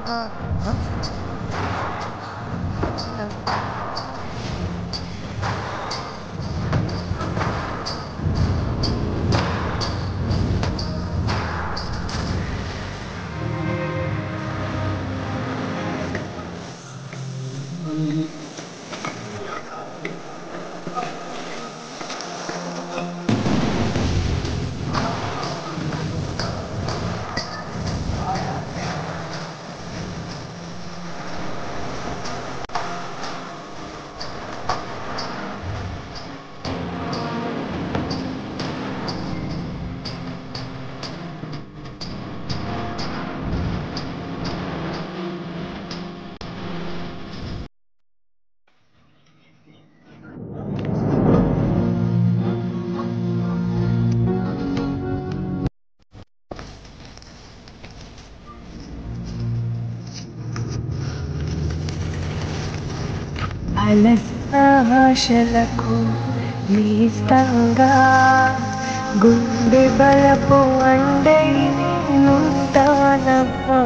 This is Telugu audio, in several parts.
ఆశలకు నీస్తంగా గుండె బలపు అండై నేనుంటానమ్మా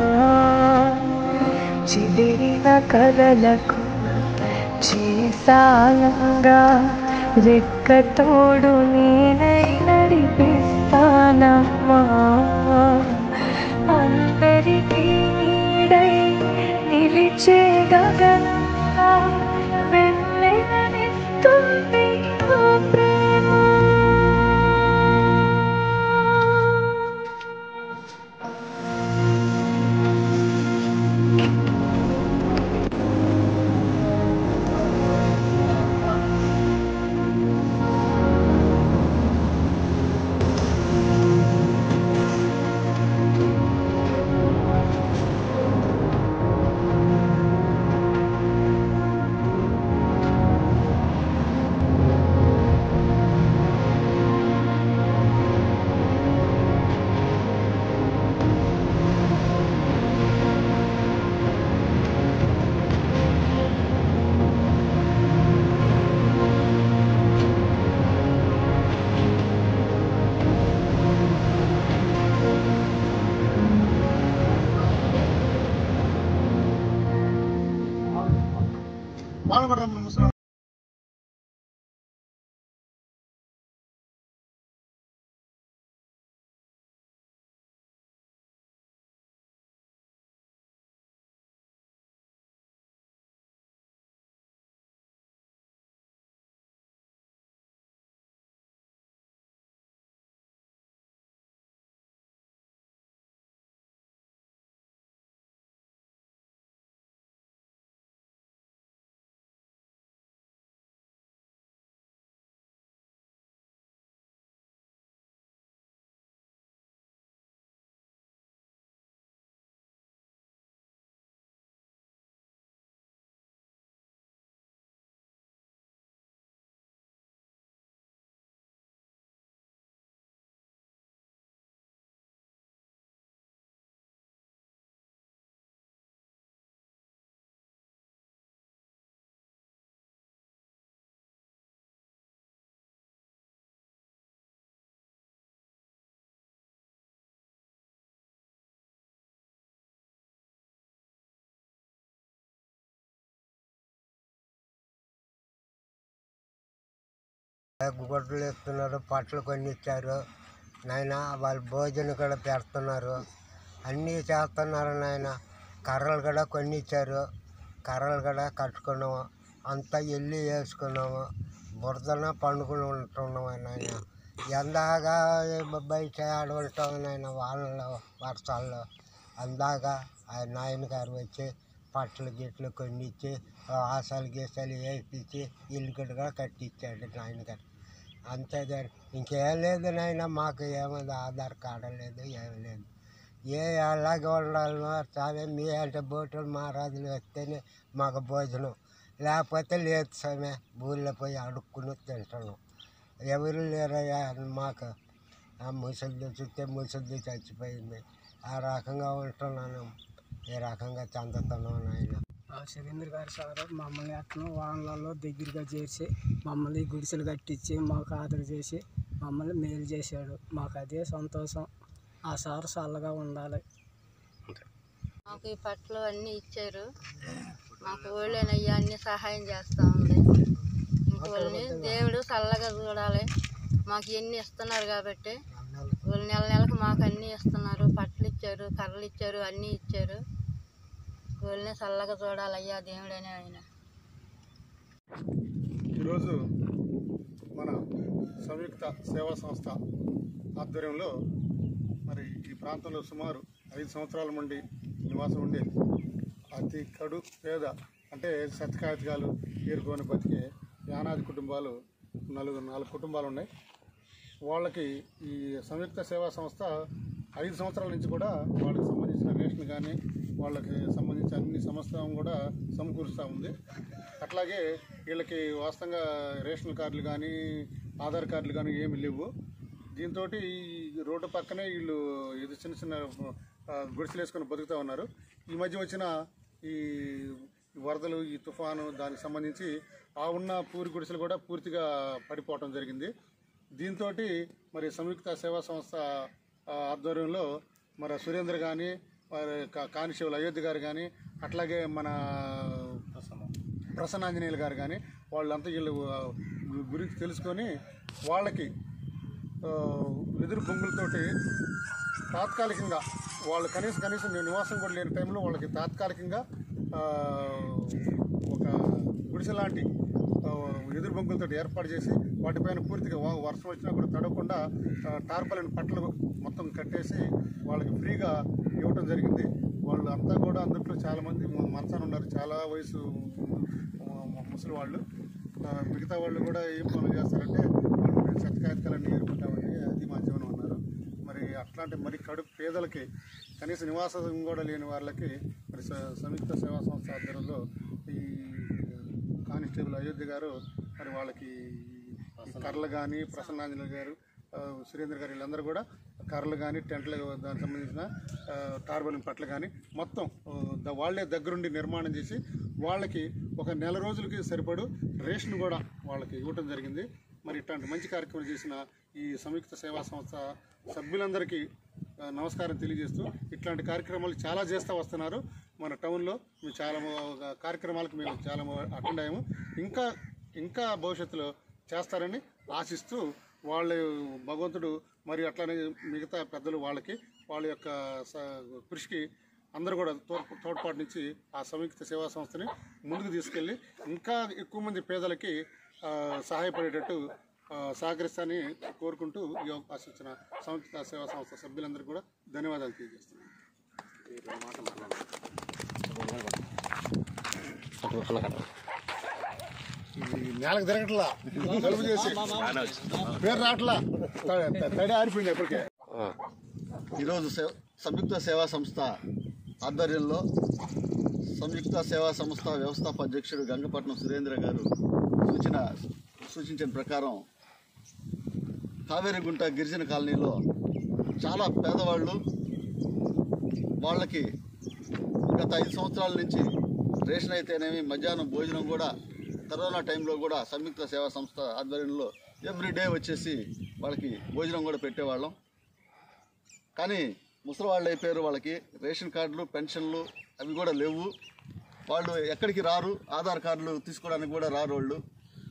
చిదిరిన కలలకు చేసాలంగా రెక్కతోడు నేనై నడిపిస్తానమ్మా అందరికీ నీడై నిలిచే గగనంగా వెన్నెలనిస్తుంది నా ప్రేమ గుడ్డలు ఇస్తున్నారు పట్లు కొన్ని ఇచ్చారు నాయన వాళ్ళు భోజనం కూడా పెడుతున్నారు అన్నీ చేస్తున్నారు నాయన కర్రలు కూడా కొన్ని ఇచ్చారు కర్రలు కూడా కట్టుకున్నాము అంతా వెళ్ళి వేసుకున్నాము బురదన పండుకుని ఉంటున్నాము నాయన ఎందాగా బయట ఆడ ఉంటాం నాయన వాళ్ళలో వర్షాల్లో అందాక ఆ నాయన గారు వచ్చి పట్లు గిట్లు కొన్ని ఇచ్చి ఆసాలు గీసాలు వేపించి ఇల్లు కూడా కట్టించాడు నాయన గారు అంతే దాని ఇంకేం లేదు నాయన మాకు ఏమైంది ఆధార్ కార్డు లేదు ఏం లేదు ఏ అలాగే ఉండాలనో సరే మీ అంటే బోటులు మహారాజులు వస్తేనే మాకు భోజనం లేకపోతే లేదు సమయ ఊళ్ళో పోయి అడుక్కుని తింటున్నాం ఎవరు లేరయ్యా మాకు ఆ ముసలిది చూస్తే ముసలిది చచ్చిపోయింది ఆ రకంగా ఉంటున్నాను ఈ రకంగా చెందుతున్నాం నాయన ఆ సురేంద్ర గారు సార్ మమ్మల్ని అట్లా వానలలో దగ్గరగా చేసి మమ్మల్ని గుడిసెలు కట్టించి మాకు ఆదర చేసి మమ్మల్ని మేలు చేశాడు మాకు అదే సంతోషం ఆ సార్ చల్లగా ఉండాలి మా మాకు ఈ పట్లు అన్నీ ఇచ్చారు మాకు ఓళ్ళేనయ్యా అన్ని సహాయం చేస్తూ ఉంది ఇంకోళ్ళని దేవుడు చల్లగా చూడాలి మాకు ఎన్ని ఇస్తున్నారు కాబట్టి వాళ్ళు నెల నెలకు మాకు అన్నీ ఇస్తున్నారు పట్లు ఇచ్చారు కర్రలు ఇచ్చారు అన్నీ ఇచ్చారు వాళ్ళని చల్లగా చూడాలయ్యా దేవుడనే ఆయన ఈరోజు మన సంయుక్త సేవా సంస్థ ఆధ్వర్యంలో మరి ఈ ప్రాంతంలో సుమారు ఐదు సంవత్సరాల నుండి నివాసం ఉండే అతి కడు పేద అంటే శతకాయతకాలు ఏరుకొని బతికే యానాది కుటుంబాలు నలుగురు నాలుగు కుటుంబాలు ఉన్నాయి వాళ్ళకి ఈ సంయుక్త సేవా సంస్థ ఐదు సంవత్సరాల నుంచి కూడా వాళ్ళకి సంబంధించిన రేషన్ కానీ వాళ్ళకి సంబంధించిన అన్ని సమస్తం కూడా సమకూరుస్తూ ఉంది అట్లాగే వీళ్ళకి వాస్తవంగా రేషన్ కార్డులు కానీ ఆధార్ కార్డులు కానీ ఏమి లేవు దీంతో ఈ రోడ్డు పక్కనే వీళ్ళు ఇది చిన్న చిన్న ఆ, గుడిసెలు వేసుకొని బతుకుతూ ఉన్నారు ఈ మధ్య వచ్చిన ఈ వరదలు ఈ తుఫాను దానికి సంబంధించి ఆ ఉన్న పూరి గుడిసెలు కూడా పూర్తిగా పడిపోవటం జరిగింది దీంతో మరి సంయుక్త సేవా సంస్థ ఆ, ఆధ్వర్యంలో మరి సురేంద్ర కానీ మరి కా- కానిశివులు అయోధ్య గారు కానీ అట్లాగే మన ప్రసన్నాంజనేయులు గారు కానీ వాళ్ళంతా వీళ్ళు ఆ, గురించి తెలుసుకొని వాళ్ళకి ఆ, వెదురు బొంగులతోటి తాత్కాలికంగా వాళ్ళు కనీసం కనీసం నేను నివాసం కూడా లేని టైంలో వాళ్ళకి తాత్కాలికంగా ఆ, ఒక గుడిసె లాంటి ఆ, ఎదురు బొంగులతో ఏర్పాటు చేసి వాటిపైన పూర్తిగా వా- వర్షం వచ్చినా కూడా తడవకుండా ఆ, టార్పాలిన్ పట్టలు మొత్తం కట్టేసి వాళ్ళకి ఫ్రీగా ఇవ్వటం జరిగింది వాళ్ళు అంతా కూడా అందుట్లో చాలామంది మంచాన ఉన్నారు చాలా వయసు ఆ, ముసలి వాళ్ళు ఆ, మిగతా వాళ్ళు కూడా ఏం పనులు చేస్తారంటే వాళ్ళు మేము సత్కాయతకాలన్నీ ఏరుకుంటామని అది మా జీవనం అన్నారు మరి అట్లాంటి మరి కడుపు పేదలకి కనీస నివాసం కూడా లేని వాళ్ళకి మరి స- సంయుక్త సేవా సంస్థ ఆధ్వర్యంలో ఈ కానిస్టేబుల్ అయోధ్య గారు మరి వాళ్ళకి ఈ కర్రలు కానీ ప్రసన్నాంజలి గారు ఆ, సురేంద్ర గారు వీళ్ళందరూ కూడా కర్రలు కానీ టెంట్లు దానికి సంబంధించిన ఆ, టార్బలిన్ పట్లు కానీ మొత్తం ఆ, ద- వాళ్ళే దగ్గరుండి నిర్మాణం చేసి వాళ్ళకి ఒక నెల రోజులకి సరిపడు రేషన్ కూడా వాళ్ళకి ఇవ్వటం జరిగింది మరి ఇట్లాంటి మంచి కార్యక్రమం చేసిన ఈ సంయుక్త సేవా సంస్థ సభ్యులందరికీ ఆ, నమస్కారం తెలియజేస్తూ ఇట్లాంటి కార్యక్రమాలు చాలా చేస్తూ వస్తున్నారు మన టౌన్లో మేము చాలా మ- కార్యక్రమాలకు మేము చాలా అటెండ్ అయ్యాము ఇంకా ఇంకా భవిష్యత్తులో చేస్తారని ఆశిస్తూ వాళ్ళు భగవంతుడు మరి అట్లానే మిగతా పెద్దలు వాళ్ళకి వాళ్ళ యొక్క స- కృషికి అందరూ కూడా తోడ్ప తోడ్పాటు నుంచి ఆ సంయుక్త సేవా సంస్థని ముందుకు తీసుకెళ్ళి ఇంకా ఎక్కువ మంది పేదలకి ఆ, సహాయపడేటట్టు ఆ, సహకరిస్తానని కోరుకుంటూ ఈ అవకాశం ఇచ్చిన సంయుక్త సేవా సంస్థ సభ్యులందరికీ కూడా ధన్యవాదాలు తెలియజేస్తున్నాను ఈ నేలకు తిరగట్లా కలుపు చేసి పేరు రావట్లా త- తడి ఆరిపోయింది ఎప్పటికే ఈరోజు సేవ సంయుక్త సేవా సంస్థ ఆధ్వర్యంలో సంయుక్త సేవా సంస్థ వ్యవస్థాపక అధ్యక్షుడు గంగపట్నం సురేంద్ర గారు సూచన సూచించిన ప్రకారం కావేరిగుంట గిరిజన కాలనీలో చాలా పేదవాళ్ళు వాళ్ళకి గత ఐదు సంవత్సరాల నుంచి రేషన్ అయితేనేమి మధ్యాహ్నం భోజనం కూడా కరోనా టైంలో కూడా సంయుక్త సేవా సంస్థ ఆధ్వర్యంలో ఎవ్రీ డే వచ్చేసి వాళ్ళకి భోజనం కూడా పెట్టేవాళ్ళం కానీ ముసలి వాళ్ళు అయిపోయారు వాళ్ళకి రేషన్ కార్డులు పెన్షన్లు అవి కూడా లేవు వాళ్ళు ఎక్కడికి రారు ఆధార్ కార్డులు తీసుకోవడానికి కూడా రారు వాళ్ళు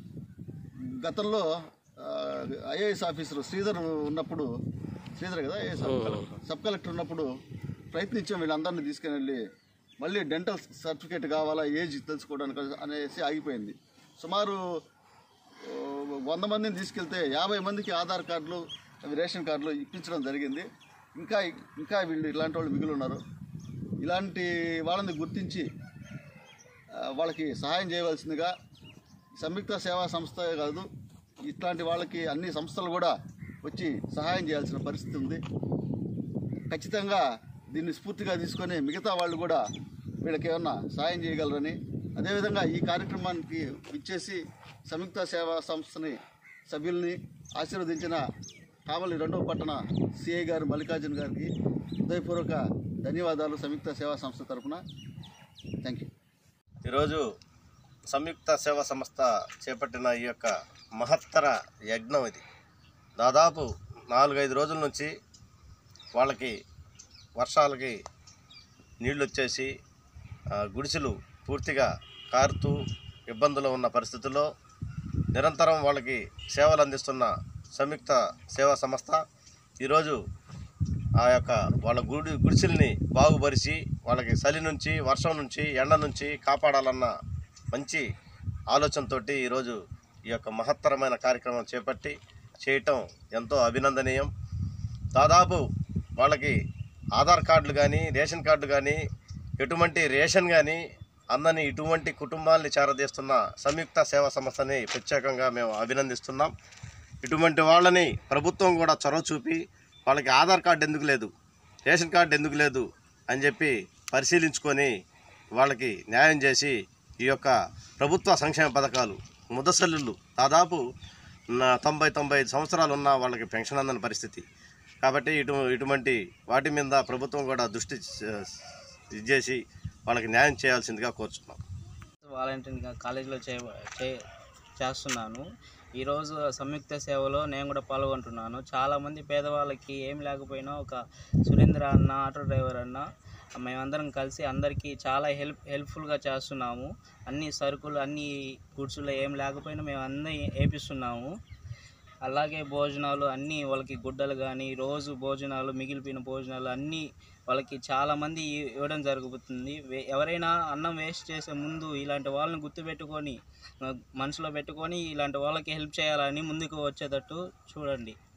గతంలో ఐఏఎస్ ఆఫీసర్ శ్రీధర్ ఉన్నప్పుడు శ్రీధర్ కదా ఐఏఎస్ సబ్ కలెక్టర్ ఉన్నప్పుడు ప్రయత్నించాం వీళ్ళందరినీ తీసుకుని వెళ్ళి మళ్ళీ డెంటల్ సర్టిఫికేట్ కావాలా ఏజ్ తెలుసుకోవడానికి అనేసి ఆగిపోయింది సుమారు ఓ, వంద మందిని తీసుకెళ్తే యాభై మందికి ఆధార్ కార్డులు అవి రేషన్ కార్డులు ఇప్పించడం జరిగింది ఇంకా ఇంకా వీళ్ళు ఇలాంటి వాళ్ళు మిగిలి ఉన్నారు ఇలాంటి వాళ్ళని గుర్తించి ఆ, వాళ్ళకి సహాయం చేయవలసిందిగా సంయుక్త సేవా సంస్థ కాదు ఇట్లాంటి వాళ్ళకి అన్ని సంస్థలు కూడా వచ్చి సహాయం చేయాల్సిన పరిస్థితి ఉంది ఖచ్చితంగా దీన్ని స్ఫూర్తిగా తీసుకొని మిగతా వాళ్ళు కూడా వీళ్ళకి ఏమన్నా సాయం చేయగలరని అదేవిధంగా ఈ కార్యక్రమానికి ఇచ్చేసి సంయుక్త సేవా సంస్థని సభ్యుల్ని ఆశీర్వదించిన కావలి రెండవ పట్టణ సిఐ గారు మల్లికార్జున గారికి హృదయపూర్వక ధన్యవాదాలు సంయుక్త సేవా సంస్థ తరఫున థ్యాంక్ యూ ఈరోజు సంయుక్త సేవా సంస్థ చేపట్టిన ఈ యొక్క మహత్తర యజ్ఞం ఇది దాదాపు నాలుగైదు రోజుల నుంచి వాళ్ళకి వర్షాలకి నీళ్ళు వచ్చేసి ఆ, గుడిసెలు పూర్తిగా కారుతూ ఇబ్బందులు ఉన్న పరిస్థితుల్లో నిరంతరం వాళ్ళకి సేవలు అందిస్తున్న సంయుక్త సేవా సంస్థ ఈరోజు ఆ యొక్క వాళ్ళ గుడి గుడిసెల్ని బాగుపరిచి వాళ్ళకి చలి నుంచి వర్షం నుంచి ఎండ నుంచి కాపాడాలన్న మంచి ఆలోచనతోటి ఈరోజు ఈ యొక్క మహత్తరమైన కార్యక్రమం చేపట్టి చేయటం ఎంతో అభినందనీయం దాదాపు వాళ్ళకి ఆధార్ కార్డులు కానీ రేషన్ కార్డు కానీ ఎటువంటి రేషన్ కానీ అందని ఇటువంటి కుటుంబాల్ని చేరదీస్తున్న సంయుక్త సేవా సంస్థని ప్రత్యేకంగా మేము అభినందిస్తున్నాం ఇటువంటి వాళ్ళని ప్రభుత్వం కూడా చొరవ చూపి వాళ్ళకి ఆధార్ కార్డు ఎందుకు లేదు రేషన్ కార్డు ఎందుకు లేదు అని చెప్పి పరిశీలించుకొని వాళ్ళకి న్యాయం చేసి ఈ యొక్క ప్రభుత్వ సంక్షేమ పథకాలు ముదసల్లులు దాదాపు నా తొంభై తొంభై ఐదు సంవత్సరాలు ఉన్న వాళ్ళకి పెన్షన్ అందని పరిస్థితి కాబట్టి ఇటు ఇటువంటి వాటి మీద ప్రభుత్వం కూడా దృష్టి చ- ఇది చేసి వాళ్ళకి న్యాయం చేయాల్సిందిగా కోరుచున్నాం వాలంటీర్గా కాలేజీలో చే చే- చేస్తున్నాను ఈరోజు సంయుక్త సేవలో నేను కూడా పాల్గొంటున్నాను చాలామంది పేదవాళ్ళకి ఏం లేకపోయినా ఒక సురేంద్ర అన్న ఆటో డ్రైవర్ అన్న మేమందరం కలిసి అందరికీ చాలా హెల్ప్ హెల్ప్ఫుల్గా చేస్తున్నాము అన్ని సరుకులు అన్ని గుడ్సులో ఏం లేకపోయినా మేము అన్నీ వేపిస్తున్నాము అలాగే భోజనాలు అన్నీ వాళ్ళకి గుడ్డలు కానీ రోజు భోజనాలు మిగిలిపోయిన భోజనాలు అన్నీ వాళ్ళకి చాలామంది ఇవ్వడం జరుగుతుంది వే- ఎవరైనా అన్నం వేస్ట్ చేసే ముందు ఇలాంటి వాళ్ళని గుర్తుపెట్టుకొని ఆ, మనసులో పెట్టుకొని ఇలాంటి వాళ్ళకి హెల్ప్ చేయాలని ముందుకు వచ్చేటట్టు చూడండి